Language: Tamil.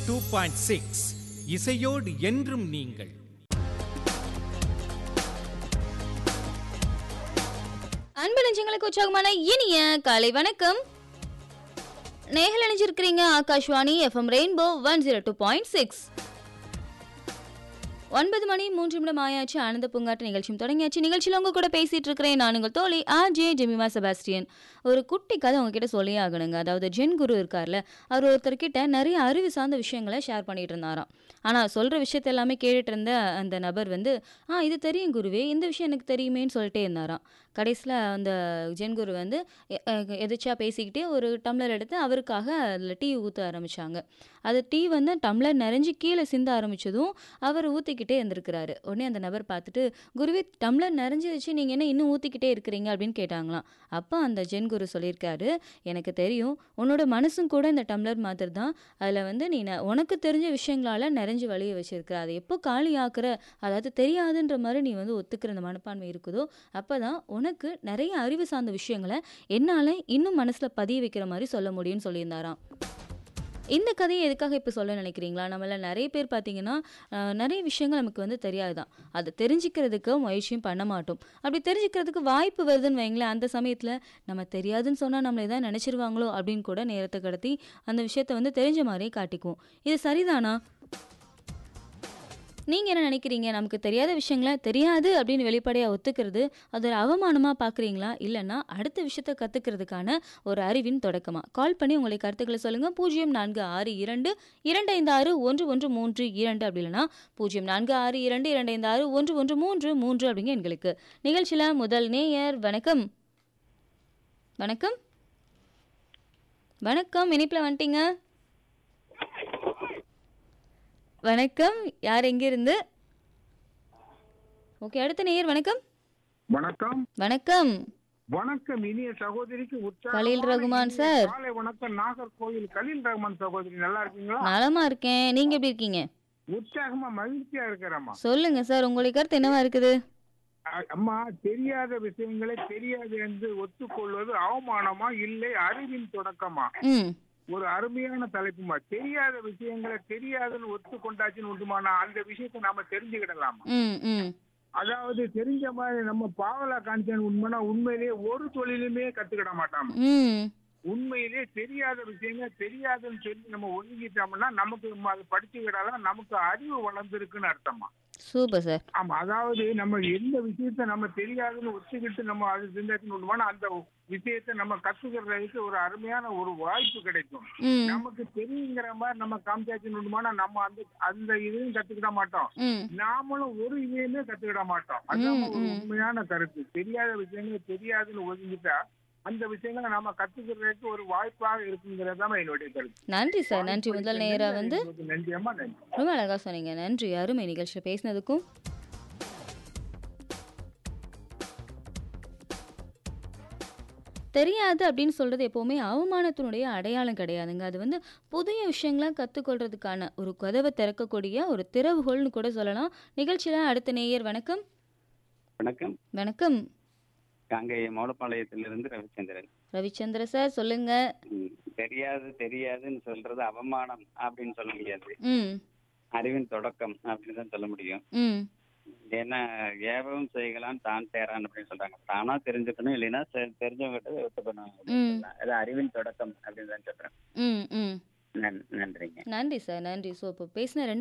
டூ பாயிண்ட் சிக்ஸ் இசையோடு என்றும் நீங்கள் அன்பு நெஞ்சங்களுக்கு உற்சாகமான இனிய காலை வணக்கம் நேகல் அணிஞ்சிருக்கிறீங்க Akashvani FM rainbow one zero two point six ஒன்பது மணி மூன்று நிமிடம் ஆயாச்சு ஆனந்த பூங்காட்டு நிகழ்ச்சியும் தொடங்கியாச்சு நிகழ்ச்சியில் உங்க கூட பேசிட்டு இருக்கிறேன் நான் உங்கள் தோழி ஆர் ஜே ஜெமிமா செபாஸ்டியன் ஒரு குட்டி கதை உங்ககிட்ட சொல்லியே ஆகணுங்க அதாவது ஜென் குரு இருக்கார்ல அவர் ஒருத்தர்கிட்ட நிறைய அறிவு சார்ந்த விஷயங்களை ஷேர் பண்ணிட்டு இருந்தாராம் ஆனால் சொல்கிற விஷயத்த எல்லாமே கேட்டுட்டு இருந்த அந்த நபர் வந்து ஆ இது தெரியும் குருவே இந்த விஷயம் எனக்கு தெரியுமேன்னு சொல்லிட்டே இருந்தாராம் கடைசியில் அந்த ஜென் குரு வந்து எ- எ- எதிர்ச்சியா பேசிக்கிட்டே ஒரு டம்ளர் எடுத்து அவருக்காக அதில் டீ ஊற்ற ஆரம்பிச்சாங்க அது டீ வந்து டம்ளர் நிறைஞ்சு கீழே சிந்த ஆரம்பிச்சதும் அவர் ஊற்றிக்கிட்டே இருந்திருக்கிறாரு உடனே அந்த நபர் பார்த்துட்டு குருவே டம்ளர் நிறைஞ்சிருச்சு நீங்கள் என்ன இன்னும் ஊற்றிக்கிட்டே இருக்கிறீங்க அப்படின்னு கேட்டாங்களாம் அப்போ அந்த ஜென் குரு சொல்லியிருக்காரு எனக்கு தெரியும் உன்னோட மனசும் கூட இந்த டம்ளர் மாதிரி தான் அதில் வந்து நீ ந- உனக்கு தெரிஞ்ச விஷயங்களால நிறைஞ்சு வழிய வச்சிருக்கிற அதை எப்போ காலி ஆக்குற அதாவது தெரியாதுன்ற மாதிரி நீ வந்து ஒத்துக்கிற அந்த மனப்பான்மை இருக்குதோ அப்போ தான் உனக்கு நிறைய அறிவு சார்ந்த விஷயங்களை என்னால் இன்னும் மனசில் பதிய வைக்கிற மாதிரி சொல்ல முடியும்னு சொல்லியிருந்தாராம் இந்த கதையை எதுக்காக இப்போ சொல்ல நினைக்கிறீங்களா நம்மள நிறைய பேர் பார்த்தீங்கன்னா அஹ், நிறைய விஷயங்கள் நமக்கு வந்து தெரியாது தான் அதை தெரிஞ்சுக்கிறதுக்கு முயற்சியும் பண்ண மாட்டோம் அப்படி தெரிஞ்சுக்கிறதுக்கு வாய்ப்பு வருதுன்னு வைங்களேன் அந்த சமயத்தில் நம்ம தெரியாதுன்னு சொன்னால் நம்மளை தான் நினச்சிருவாங்களோ அப்படின்னு கூட நேரத்தை கடத்தி அந்த விஷயத்தை வந்து தெரிஞ்ச மாதிரியே காட்டிக்குவோம் இது சரிதானா நீங்கள் என்ன நினைக்கிறீங்க நமக்கு தெரியாத விஷயங்களை தெரியாது அப்படின்னு வெளிப்படையாக ஒத்துக்கிறது அது ஒரு அவமானமாக பார்க்குறீங்களா இல்லைன்னா அடுத்த விஷயத்தை கற்றுக்கிறதுக்கான ஒரு அறிவின் தொடக்கமா கால் பண்ணி உங்களை கருத்துக்களை சொல்லுங்கள் பூஜ்ஜியம் நான்கு ஆறு இரண்டு இரண்டு ஐந்து ஆறு ஒன்று ஒன்று மூன்று இரண்டு அப்படி இல்லைன்னா பூஜ்ஜியம் நான்கு ஆறு இரண்டு இரண்டு ஐந்து ஆறு ஒன்று ஒன்று மூன்று மூன்று அப்படிங்க எங்களுக்கு நிகழ்ச்சியில் முதல் நேயர் வணக்கம் வணக்கம் வணக்கம் இனிப்பில் வந்துட்டீங்க வணக்கம் யார் எங்கிருந்து ஓகே அடுத்த நேயர் வணக்கம் வணக்கம் வணக்கம் வணக்கம் இனிய சகோதரிக்கு உற்சாகமான கலீல் ரகுமான் இனிய சார். காலை வணக்கம் நாகர்கோவில் கலீல் ரகுமான் சகோதரி நல்லா இருக்கீங்களா நலமா இருக்கேன் நீங்க எப்படி இருக்கீங்க உற்சாகமா மகிழ்ச்சியா இருக்கிறேம்மா சொல்லுங்க சார் உங்களுடைய கருத்து என்னவா இருக்குது அ- அம்மா தெரியாத விஷயங்களை தெரியாது என்று ஒத்துக்கொள்வது அவமானமா இல்லை அறிவின் தொடக்கமா ம் ஒரு அருமையான தலைப்புமா தெரியாத விஷயங்களை தெரியாதுன்னு ஒத்துக்கொண்டாச்சுன்னு உண்டுமானா அந்த விஷயத்தை நாம தெரிஞ்சுக்கிடலாமா ம் ம் அதாவது தெரிஞ்ச மாதிரி நம்ம பாவலா காணிச்சன் உண்மைனா உண்மையிலேயே ஒரு தொழிலுமே கத்துக்கிட மாட்டாமா ம் உண்மையிலே தெரியாத விஷயங்கள் தெரியாதுன்னு சொல்லி நம்ம ஒதுங்கிட்டோம்னா நமக்கு நம்ம அதை படிச்சுக்கிட்டாதான் நமக்கு அறிவு வளர்ந்துருக்குன்னு அர்த்தமா சூப்பர் சார் ஆமா அதாவது நம்ம எந்த விஷயத்த நம்ம தெரியாதுன்னு ஒத்துக்கிட்டு நம்ம அது செஞ்சாச்சுன்னு விடுவோம்னா அந்த விஷயத்த நம்ம கத்துக்கிறதுக்கு ஒரு அருமையான ஒரு வாய்ப்பு கிடைக்கும் ம் நமக்கு தெரியுங்கிற மாதிரி நம்ம காமிச்சாச்சுன்னு விடுவோம்னா நம்ம அந்த அந்த இதையும் கத்துக்கிட மாட்டோம் ம் நாமளும் ஒரு இதையுமே கத்துக்கிட மாட்டோம் அதான் ம், ஒரு ம். உண்மையான கருத்து தெரியாத விஷயங்கள் தெரியாதுன்னு ஒதுங்கிட்டா அந்த விஷயங்களை நாம கத்துக்கிறதுக்கு ஒரு வாய்ப்பாக இருக்குங்கிறதாம என்னுடைய கருத்து நன்றி சார் நன்றி முதல் நேரா வந்து உங்களுக்கு நன்றி அம்மா நன்றி ரொம்ப அழகா சொன்னீங்க நன்றி அருமை நிகழ்ச்சியில் பேசினதுக்கும் தெரியாது அப்படின்னு சொல்றது எப்பவுமே அவமானத்தினுடைய அடையாளம் கிடையாதுங்க அது வந்து புதிய விஷயங்களை கற்றுக்கொள்றதுக்கான ஒரு கதவை திறக்கக்கூடிய ஒரு திறவுகோல்னு கூட சொல்லலாம் நிகழ்ச்சியில் அடுத்த நேயர் வணக்கம் வணக்கம் வணக்கம் அங்கே மௌலப்பாளையத்திலிருந்து ரவிச்சந்திரன் ரவிச்சந்திர சார் சொல்லுங்க ம், தெரியாது தெரியாதுன்னு சொல்றது அவமானம் அப்படின்னு சொல்ல முடியாது ம் அறிவின் தொடக்கம் அப்படின்னு தான் சொல்ல முடியும் ம் ஏன்னா ஏவவும் செய்யலாம் தான் தேரான் அப்படின்னு சொல்றாங்க தானா தெரிஞ்சுக்கணும் இல்லைன்னா தெ- தெரிஞ்சவங்ககிட்ட ஒத்துக்கணும் அப்படின்னு ம். சொல்லலாம். அது அறிவின் தொடக்கம் அப்படின்னு தான் சொல்றேன் ம் ம் நன்- நன்றிங்க நன்றி சார் நன்றி ஸோ இப்போ பேசின ரெண்டு